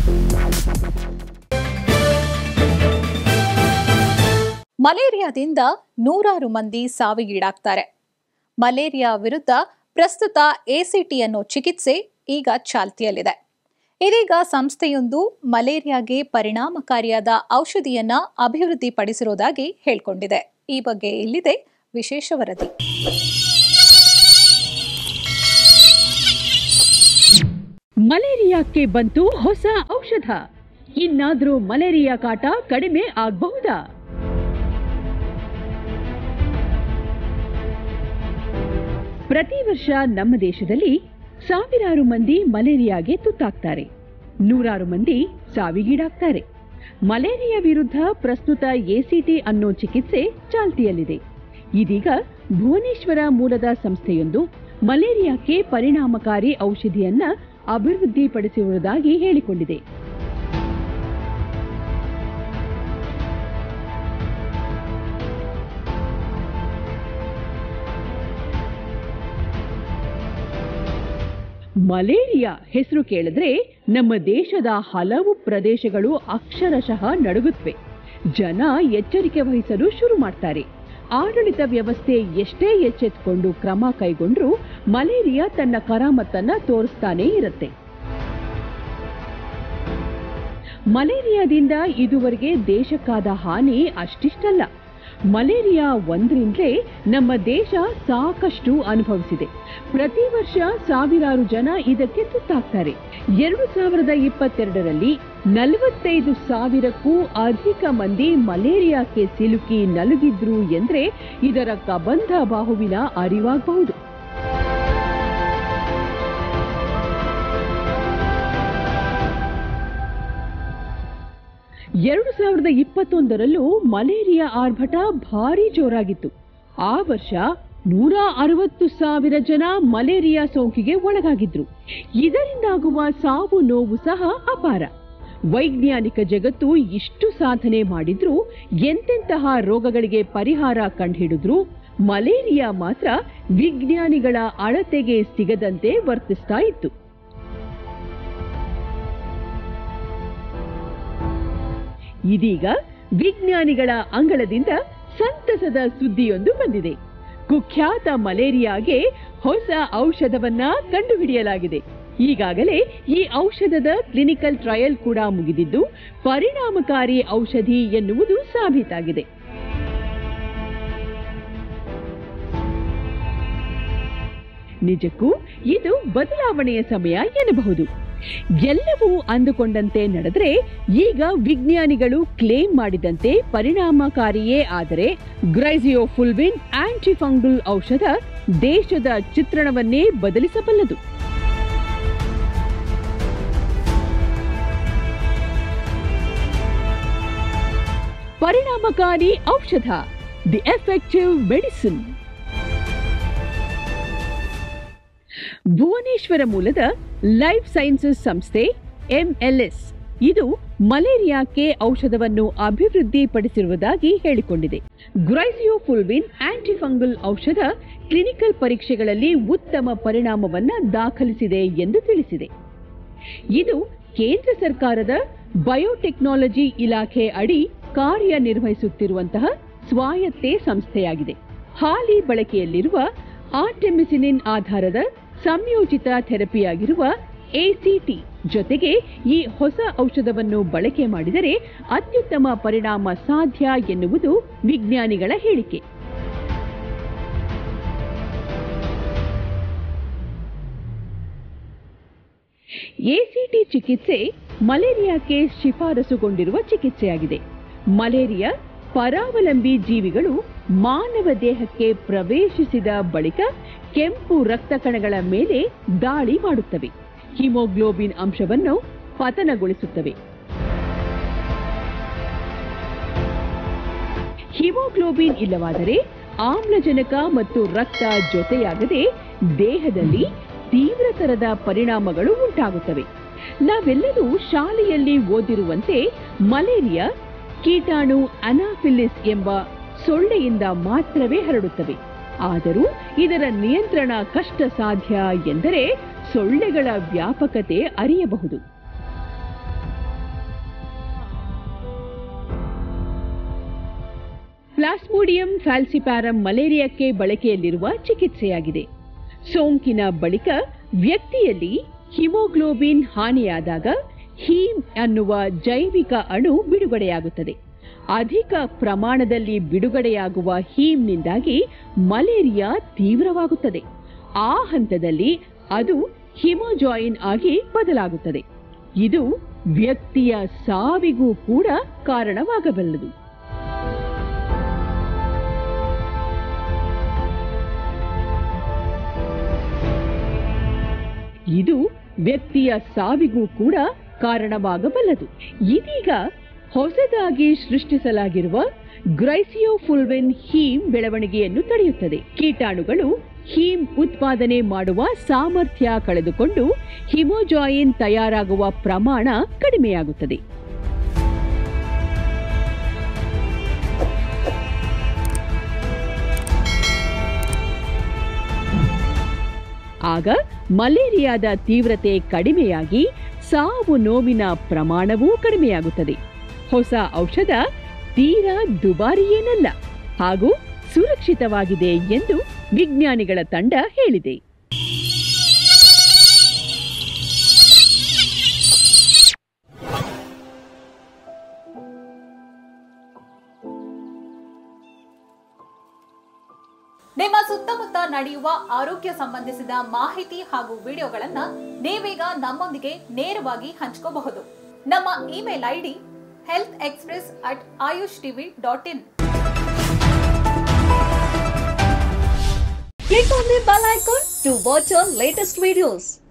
ಮಲೇರಿಯಾದಿಂದ ನೂರಾರು ಮಂದಿ ಸಾವಿಗೀಡಾಗ್ತಾರೆ ಮಲೇರಿಯಾ ವಿರುದ್ಧ ಪ್ರಸ್ತುತ ಎಸಿಟಿ ಅನ್ನೋ ಚಿಕಿತ್ಸೆ ಈಗ ಚಾಲ್ತಿಯಲ್ಲಿದೆ ಇದೀಗ ಸಂಸ್ಥೆಯೊಂದು ಮಲೇರಿಯಾಗೆ ಪರಿಣಾಮಕಾರಿಯಾದ ಔಷಧಿಯನ್ನ ಅಭಿವೃದ್ಧಿಪಡಿಸಿರುವುದಾಗಿ ಹೇಳ್ಕೊಂಡಿದೆ ಈ ಬಗ್ಗೆ ಇಲ್ಲಿದೆ ವಿಶೇಷ ವರದಿ ಮಲೇರಿಯಾಕ್ಕೆ ಬಂತು ಹೊಸ ಔಷಧ ಇನ್ನಾದ್ರೂ ಮಲೇರಿಯಾ ಕಾಟ ಕಡಿಮೆ ಆಗಬಹುದಾ ಪ್ರತಿ ವರ್ಷ ನಮ್ಮ ದೇಶದಲ್ಲಿ ಸಾವಿರಾರು ಮಂದಿ ಮಲೇರಿಯಾಗೆ ತುತ್ತಾಗ್ತಾರೆ ನೂರಾರು ಮಂದಿ ಸಾವಿಗೀಡಾಗ್ತಾರೆ ಮಲೇರಿಯಾ ವಿರುದ್ಧ ಪ್ರಸ್ತುತ ಎಸಿಟಿ ಅನ್ನೋ ಚಿಕಿತ್ಸೆ ಚಾಲ್ತಿಯಲ್ಲಿದೆ ಇದೀಗ ಭುವನೇಶ್ವರ ಮೂಲದ ಸಂಸ್ಥೆಯೊಂದು ಮಲೇರಿಯಾಕ್ಕೆ ಪರಿಣಾಮಕಾರಿ ಔಷಧಿಯನ್ನ ಅಭಿವೃದ್ಧಿಪಡಿಸಿರುವುದಾಗಿ ಹೇಳಿಕೊಂಡಿದೆ ಮಲೇರಿಯಾ ಹೆಸರು ಕೇಳಿದ್ರೆ ನಮ್ಮ ದೇಶದ ಹಲವು ಪ್ರದೇಶಗಳು ಅಕ್ಷರಶಃ ನಡುಗುತ್ತವೆ ಜನ ಎಚ್ಚರಿಕೆ ವಹಿಸಲು ಶುರು ಮಾಡ್ತಾರೆ ಆಡಳಿತ ವ್ಯವಸ್ಥೆ ಎಷ್ಟೇ ಎಚ್ಚೆತ್ತುಕೊಂಡು ಕ್ರಮ ಕೈಗೊಂಡ್ರೂ ಮಲೇರಿಯಾ ತನ್ನ ಕರಾಮತ್ತನ್ನ ತೋರಿಸ್ತಾನೇ ಇರುತ್ತೆ ಮಲೇರಿಯಾದಿಂದ ಇದುವರೆಗೆ ದೇಶಕ್ಕಾದ ಹಾನಿ ಅಷ್ಟಿಷ್ಟಲ್ಲ ಮಲೇರಿಯಾ ಒಂದ್ರಿಂದಲೇ ನಮ್ಮ ದೇಶ ಸಾಕಷ್ಟು ಅನುಭವಿಸಿದೆ ಪ್ರತಿ ವರ್ಷ ಸಾವಿರಾರು ಜನ ಇದಕ್ಕೆ ತುತ್ತಾಗ್ತಾರೆ ಎರಡು ಸಾವಿರದ ಇಪ್ಪತ್ತೆರಡರಲ್ಲಿ ನಲವತ್ತೈದು ಸಾವಿರಕ್ಕೂ ಅಧಿಕ ಮಂದಿ ಮಲೇರಿಯಾಕ್ಕೆ ಸಿಲುಕಿ ನಲುಗಿದ್ರು ಎಂದ್ರೆ ಇದರ ಕಬಂಧ ಬಾಹುವಿನ ಅರಿವಾಗಬಹುದು ಎರಡು ಸಾವಿರದ ಇಪ್ಪತ್ತೊಂದರಲ್ಲೂ ಮಲೇರಿಯಾ ಆರ್ಭಟ ಭಾರಿ ಜೋರಾಗಿತ್ತು ಆ ವರ್ಷ ನೂರ ಅರವತ್ತು ಸಾವಿರ ಜನ ಮಲೇರಿಯಾ ಸೋಂಕಿಗೆ ಒಳಗಾಗಿದ್ರು ಇದರಿಂದಾಗುವ ಸಾವು ನೋವು ಸಹ ಅಪಾರ ವೈಜ್ಞಾನಿಕ ಜಗತ್ತು ಇಷ್ಟು ಸಾಧನೆ ಮಾಡಿದ್ರೂ ಎಂತೆಂತಹ ರೋಗಗಳಿಗೆ ಪರಿಹಾರ ಕಂಡುಹಿಡಿದ್ರು ಮಲೇರಿಯಾ ಮಾತ್ರ ವಿಜ್ಞಾನಿಗಳ ಅಳತೆಗೆ ಸಿಗದಂತೆ ವರ್ತಿಸ್ತಾ ಇತ್ತು ಇದೀಗ ವಿಜ್ಞಾನಿಗಳ ಅಂಗಳದಿಂದ ಸಂತಸದ ಸುದ್ದಿಯೊಂದು ಬಂದಿದೆ ಕುಖ್ಯಾತ ಮಲೇರಿಯಾಗೆ ಹೊಸ ಔಷಧವನ್ನ ಕಂಡುಹಿಡಿಯಲಾಗಿದೆ ಈಗಾಗಲೇ ಈ ಔಷಧದ ಕ್ಲಿನಿಕಲ್ ಟ್ರಯಲ್ ಕೂಡ ಮುಗಿದಿದ್ದು ಪರಿಣಾಮಕಾರಿ ಔಷಧಿ ಎನ್ನುವುದು ಸಾಬೀತಾಗಿದೆ ನಿಜಕ್ಕೂ ಇದು ಬದಲಾವಣೆಯ ಸಮಯ ಎನ್ನಬಹುದು ಎಲ್ಲವೂ ಅಂದುಕೊಂಡಂತೆ ನಡೆದ್ರೆ ಈಗ ವಿಜ್ಞಾನಿಗಳು ಕ್ಲೇಮ್ ಮಾಡಿದಂತೆ ಪರಿಣಾಮಕಾರಿಯೇ ಆದರೆ ಗ್ರೈಸಿಯೋಫುಲ್ವಿನ್ ಆಂಟಿಫಂಗಲ್ ಔಷಧ ದೇಶದ ಚಿತ್ರಣವನ್ನೇ ಬದಲಿಸಬಲ್ಲದು ಪರಿಣಾಮಕಾರಿ ಔಷಧ ದಿ ಎಫೆಕ್ಟಿವ್ ಮೆಡಿಸಿನ್ ಭುವನೇಶ್ವರ ಮೂಲದ ಲೈಫ್ ಸೈನ್ಸಸ್ ಸಂಸ್ಥೆ ಎಂಎಲ್ಎಸ್ ಇದು ಮಲೇರಿಯಾಕ್ಕೆ ಔಷಧವನ್ನು ಅಭಿವೃದ್ಧಿಪಡಿಸಿರುವುದಾಗಿ ಹೇಳಿಕೊಂಡಿದೆ ಗ್ರೈಸಿಯೋಫುಲ್ವಿನ್ ಆಂಟಿಫಂಗಲ್ ಔಷಧ ಕ್ಲಿನಿಕಲ್ ಪರೀಕ್ಷೆಗಳಲ್ಲಿ ಉತ್ತಮ ಪರಿಣಾಮವನ್ನ ದಾಖಲಿಸಿದೆ ಎಂದು ತಿಳಿಸಿದೆ ಇದು ಕೇಂದ್ರ ಸರ್ಕಾರದ ಬಯೋಟೆಕ್ನಾಲಜಿ ಇಲಾಖೆ ಅಡಿ ಕಾರ್ಯನಿರ್ವಹಿಸುತ್ತಿರುವಂತಹ ಸ್ವಾಯತ್ತೆ ಸಂಸ್ಥೆಯಾಗಿದೆ ಹಾಲಿ ಬಳಕೆಯಲ್ಲಿರುವ ಆರ್ಟೆಮಿಸಿನಿನ್ ಆಧಾರದ ಸಂಯೋಜಿತ ಥೆರಪಿಯಾಗಿರುವ ಎಸಿಟಿ ಜೊತೆಗೆ ಈ ಹೊಸ ಔಷಧವನ್ನು ಬಳಕೆ ಮಾಡಿದರೆ ಅತ್ಯುತ್ತಮ ಪರಿಣಾಮ ಸಾಧ್ಯ ಎನ್ನುವುದು ವಿಜ್ಞಾನಿಗಳ ಹೇಳಿಕೆ ಎಸಿಟಿ ಚಿಕಿತ್ಸೆ ಮಲೇರಿಯಾಕ್ಕೆ ಶಿಫಾರಸುಗೊಂಡಿರುವ ಚಿಕಿತ್ಸೆಯಾಗಿದೆ ಮಲೇರಿಯಾ ಪರಾವಲಂಬಿ ಜೀವಿಗಳು ಮಾನವ ದೇಹಕ್ಕೆ ಪ್ರವೇಶಿಸಿದ ಬಳಿಕ ಕೆಂಪು ರಕ್ತ ಕಣಗಳ ಮೇಲೆ ದಾಳಿ ಮಾಡುತ್ತವೆ ಹಿಮೋಗ್ಲೋಬಿನ್ ಅಂಶವನ್ನು ಪತನಗೊಳಿಸುತ್ತವೆ ಹಿಮೋಗ್ಲೋಬಿನ್ ಇಲ್ಲವಾದರೆ ಆಮ್ಲಜನಕ ಮತ್ತು ರಕ್ತ ಜೊತೆಯಾಗದೆ ದೇಹದಲ್ಲಿ ತೀವ್ರತರದ ಪರಿಣಾಮಗಳು ಉಂಟಾಗುತ್ತವೆ ನಾವೆಲ್ಲರೂ ಶಾಲೆಯಲ್ಲಿ ಓದಿರುವಂತೆ ಮಲೇರಿಯಾ ಕೀಟಾಣು ಅನಾಫಿಲಿಸ್ ಎಂಬ ಸೊಳ್ಳೆಯಿಂದ ಮಾತ್ರವೇ ಹರಡುತ್ತವೆ ಆದರೂ ಇದರ ನಿಯಂತ್ರಣ ಕಷ್ಟ ಸಾಧ್ಯ ಎಂದರೆ ಸೊಳ್ಳೆಗಳ ವ್ಯಾಪಕತೆ ಅರಿಯಬಹುದು ಪ್ಲಾಸ್ಮೋಡಿಯಂ ಫ್ಯಾಲ್ಸಿಪ್ಯಾರಂ ಮಲೇರಿಯಾಕ್ಕೆ ಬಳಕೆಯಲ್ಲಿರುವ ಚಿಕಿತ್ಸೆಯಾಗಿದೆ ಸೋಂಕಿನ ಬಳಿಕ ವ್ಯಕ್ತಿಯಲ್ಲಿ ಹಿಮೋಗ್ಲೋಬಿನ್ ಹಾನಿಯಾದಾಗ ಹೀಮ್ ಅನ್ನುವ ಜೈವಿಕ ಅಣು ಬಿಡುಗಡೆಯಾಗುತ್ತದೆ ಅಧಿಕ ಪ್ರಮಾಣದಲ್ಲಿ ಬಿಡುಗಡೆಯಾಗುವ ಹೀಮ್ನಿಂದಾಗಿ ಮಲೇರಿಯಾ ತೀವ್ರವಾಗುತ್ತದೆ ಆ ಹಂತದಲ್ಲಿ ಅದು ಹಿಮೋಜಾಯಿನ್ ಆಗಿ ಬದಲಾಗುತ್ತದೆ ಇದು ವ್ಯಕ್ತಿಯ ಸಾವಿಗೂ ಕೂಡ ಕಾರಣವಾಗಬಲ್ಲದು ಇದು ವ್ಯಕ್ತಿಯ ಸಾವಿಗೂ ಕೂಡ ಕಾರಣವಾಗಬಲ್ಲದು ಇದೀಗ ಹೊಸದಾಗಿ ಸೃಷ್ಟಿಸಲಾಗಿರುವ ಗ್ರೈಸಿಯೋಫುಲ್ವೆನ್ ಹೀಮ್ ಬೆಳವಣಿಗೆಯನ್ನು ತಡೆಯುತ್ತದೆ ಕೀಟಾಣುಗಳು ಹೀಮ್ ಉತ್ಪಾದನೆ ಮಾಡುವ ಸಾಮರ್ಥ್ಯ ಕಳೆದುಕೊಂಡು ಹಿಮೋಜಾಯಿನ್ ತಯಾರಾಗುವ ಪ್ರಮಾಣ ಕಡಿಮೆಯಾಗುತ್ತದೆ ಆಗ ಮಲೇರಿಯಾದ ತೀವ್ರತೆ ಕಡಿಮೆಯಾಗಿ ಸಾವು ನೋವಿನ ಪ್ರಮಾಣವೂ ಕಡಿಮೆಯಾಗುತ್ತದೆ ಹೊಸ ಔಷಧ ತೀರಾ ದುಬಾರಿಯೇನಲ್ಲ ಹಾಗೂ ಸುರಕ್ಷಿತವಾಗಿದೆ ಎಂದು ವಿಜ್ಞಾನಿಗಳ ತಂಡ ಹೇಳಿದೆ ನಿಮ್ಮ ಸುತ್ತಮುತ್ತ ನಡೆಯುವ ಆರೋಗ್ಯ ಸಂಬಂಧಿಸಿದ ಮಾಹಿತಿ ಹಾಗೂ ವಿಡಿಯೋಗಳನ್ನ ನೀವೀಗ ನಮ್ಮೊಂದಿಗೆ ನೇರವಾಗಿ ಹಂಚ್ಕೋಬಹುದು ನಮ್ಮ email ID health express at Ayush TV dot in Click on the bell icon to watch our latest videos.